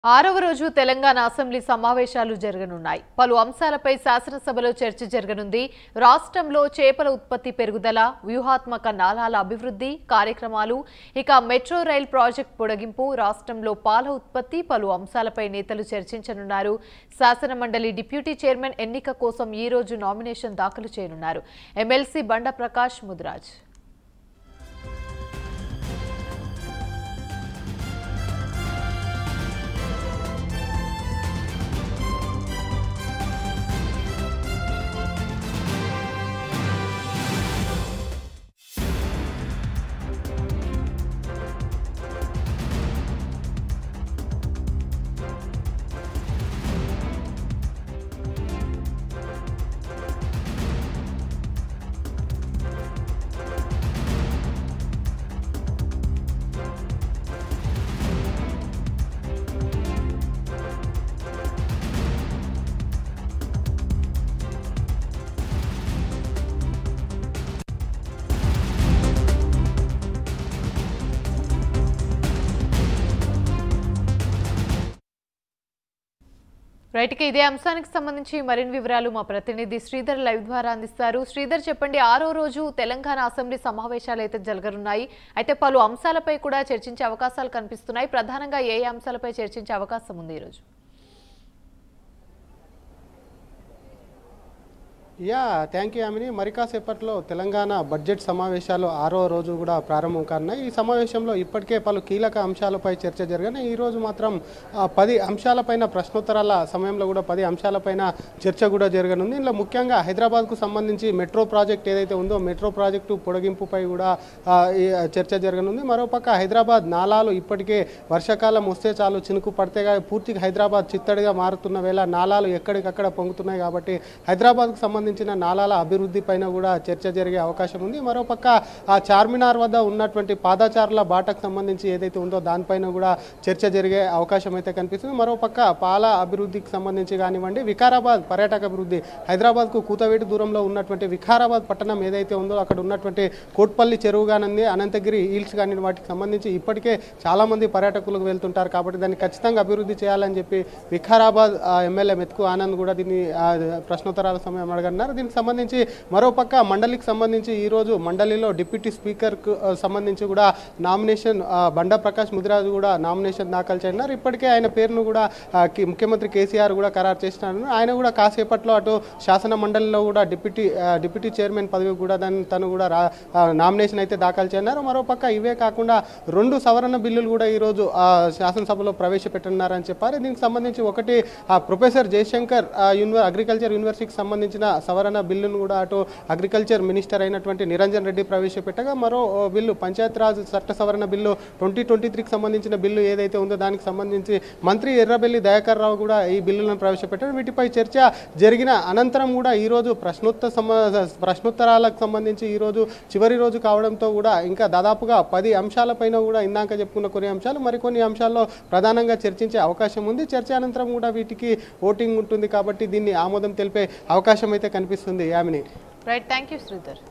ఆరవ రోజు తెలంగాణ అసెంబ్లీ సమావేశాలు జరగనున్నాయి పలు అంశాలపై శాసనసభలో చర్చ జరగనుంది రాష్ట్రంలో చేపల ఉత్పత్తి పెరుగుదల వ్యూహాత్మక నాలాల అభివృద్ధి కార్యక్రమాలు ఇక మెట్రో రైల్ ప్రాజెక్టు పొడిగింపు రాష్ట్రంలో పాల ఉత్పత్తి పలు అంశాలపై నేతలు చర్చించనున్నారు శాసన మండలి డిప్యూటీ చైర్మన్ ఎన్నిక కోసం ఈ రోజు నామినేషన్ దాఖలు చేయనున్నారు ఎమ్మెల్సీ బండ ప్రకాష్ ముదిరాజ్ రైట్ ఇక ఇదే అంశానికి సంబంధించి మరిన్ని వివరాలు మా ప్రతినిధి శ్రీధర్ లైవ్ ద్వారా అందిస్తారు శ్రీధర్ చెప్పండి ఆరో రోజు తెలంగాణ అసెంబ్లీ సమావేశాలు అయితే జరగనున్నాయి అయితే పలు అంశాలపై కూడా చర్చించే అవకాశాలు కనిపిస్తున్నాయి ప్రధానంగా ఏ ఏ అంశాలపై చర్చించే అవకాశం ఉంది ఈరోజు యా థ్యాంక్ యూ ఆమెని మరి కాసేపట్లో తెలంగాణ బడ్జెట్ సమావేశాలు ఆరో రోజు కూడా ప్రారంభం కానున్నాయి ఈ సమావేశంలో ఇప్పటికే పలు కీలక అంశాలపై చర్చ జరిగిన ఈ రోజు మాత్రం ఆ, పది అంశాలపైన ప్రశ్నోత్తరాల సమయంలో కూడా పది అంశాలపైన చర్చ కూడా జరగనుంది ఇందులో ముఖ్యంగా హైదరాబాద్కు సంబంధించి మెట్రో ప్రాజెక్ట్ ఏదైతే ఉందో మెట్రో ప్రాజెక్టు పొడిగింపుపై కూడా ఆ, ఈ చర్చ జరగనుంది మరోపక్క హైదరాబాద్ నాలాలు ఇప్పటికే వర్షాకాలం వస్తే చాలు చినుకు పడితే గా- పూర్తిగా హైదరాబాద్ చిత్తడిగా మారుతున్న వేళ నాలాలు ఎక్కడికక్కడ పొంగుతున్నాయి కాబట్టి హైదరాబాద్కు సంబంధించిన నాలాల అభివృద్ధి పైన కూడా చర్చ జరిగే అవకాశం ఉంది మరోపక్క ఆ చార్మినార్ వద్ద ఉన్నటువంటి పాదాచారుల బాటకు సంబంధించి ఏదైతే ఉందో దానిపైన కూడా చర్చ జరిగే అవకాశం అయితే కనిపిస్తుంది మరోపక్క పాల అభివృద్ధికి సంబంధించి కానివ్వండి వికారాబాద్ పర్యాటక అభివృద్ధి హైదరాబాద్కు కూతవేటి దూరంలో ఉన్నటువంటి వికారాబాద్ పట్టణం ఏదైతే ఉందో అక్కడ ఉన్నటువంటి కోట్పల్లి చెరువు కానివ్వండి అనంతగిరి హిల్స్ కానీ వాటికి సంబంధించి ఇప్పటికే చాలా మంది పర్యాటకులకు వెళ్తుంటారు కాబట్టి దాన్ని ఖచ్చితంగా అభివృద్ధి చేయాలని చెప్పి వికారాబాద్ ఆ, ఎమ్మెల్యే మెతుకు ఆనంద్ కూడా దీన్ని ఆ, ప్రశ్నోత్తరాల సమయం అడగన్నారు దీనికి సంబంధించి మరోపక్క మండలికి సంబంధించి ఈ రోజు మండలిలో డిప్యూటీ స్పీకర్కు ఆ, సంబంధించి కూడా నామినేషన్ ఆ, బండా ప్రకాష్ ముదిరాజు కూడా నామినేషన్ దాఖలు చేయన్నారు ఇప్పటికే ఆయన పేరును కూడా ఆ, కి- ముఖ్యమంత్రి కేసీఆర్ కూడా ఖరారు చేసినారు ఆయన కూడా కాసేపట్లో అటు శాసన మండలిలో కూడా డిప్యూటీ ఆ, డిప్యూటీ చైర్మన్ పదవి కూడా దాన్ని తను కూడా రా ఆ, నామినేషన్ అయితే దాఖలు చేయన్నారు మరోపక్క ఇవే కాకుండా రెండు సవరణ బిల్లులు కూడా ఈరోజు ఆ, శాసనసభలో ప్రవేశపెట్టున్నారని చెప్పారు దీనికి సంబంధించి ఒకటి ఆ, ప్రొఫెసర్ జయశంకర్ ఆ, యూనివర్ అగ్రికల్చర్ యూనివర్సిటీకి సంబంధించిన సవరణ బిల్లును కూడా అటు అగ్రికల్చర్ మినిస్టర్ అయినటువంటి నిరంజన్ రెడ్డి ప్రవేశపెట్టగా మరో ఓ, బిల్లు పంచాయతీరాజ్ చట్ట సవరణ బిల్లు ట్వంటీ ట్వంటీ త్రీకి సంబంధించిన బిల్లు ఏదైతే ఉందో దానికి సంబంధించి మంత్రి ఎర్రబెల్లి దయాకర్ రావు కూడా ఈ బిల్లులను ప్రవేశపెట్టారు వీటిపై చర్చ జరిగిన అనంతరం కూడా ఈ రోజు ప్రశ్నోత్తర సమ ప్రశ్నోత్తరాలకు సంబంధించి ఈ రోజు చివరి రోజు కావడంతో కూడా ఇంకా దాదాపుగా పది అంశాలపైన కూడా ఇందాక చెప్పుకున్న కొన్ని అంశాలు మరికొన్ని అంశాల్లో ప్రధానంగా చర్చించే అవకాశం ఉంది చర్చ అనంతరం కూడా వీటికి ఓటింగ్ ఉంటుంది కాబట్టి దీన్ని ఆమోదం తెలిపే అవకాశం అయితే కనిపిస్తుంది Yamini right thank you Sridhar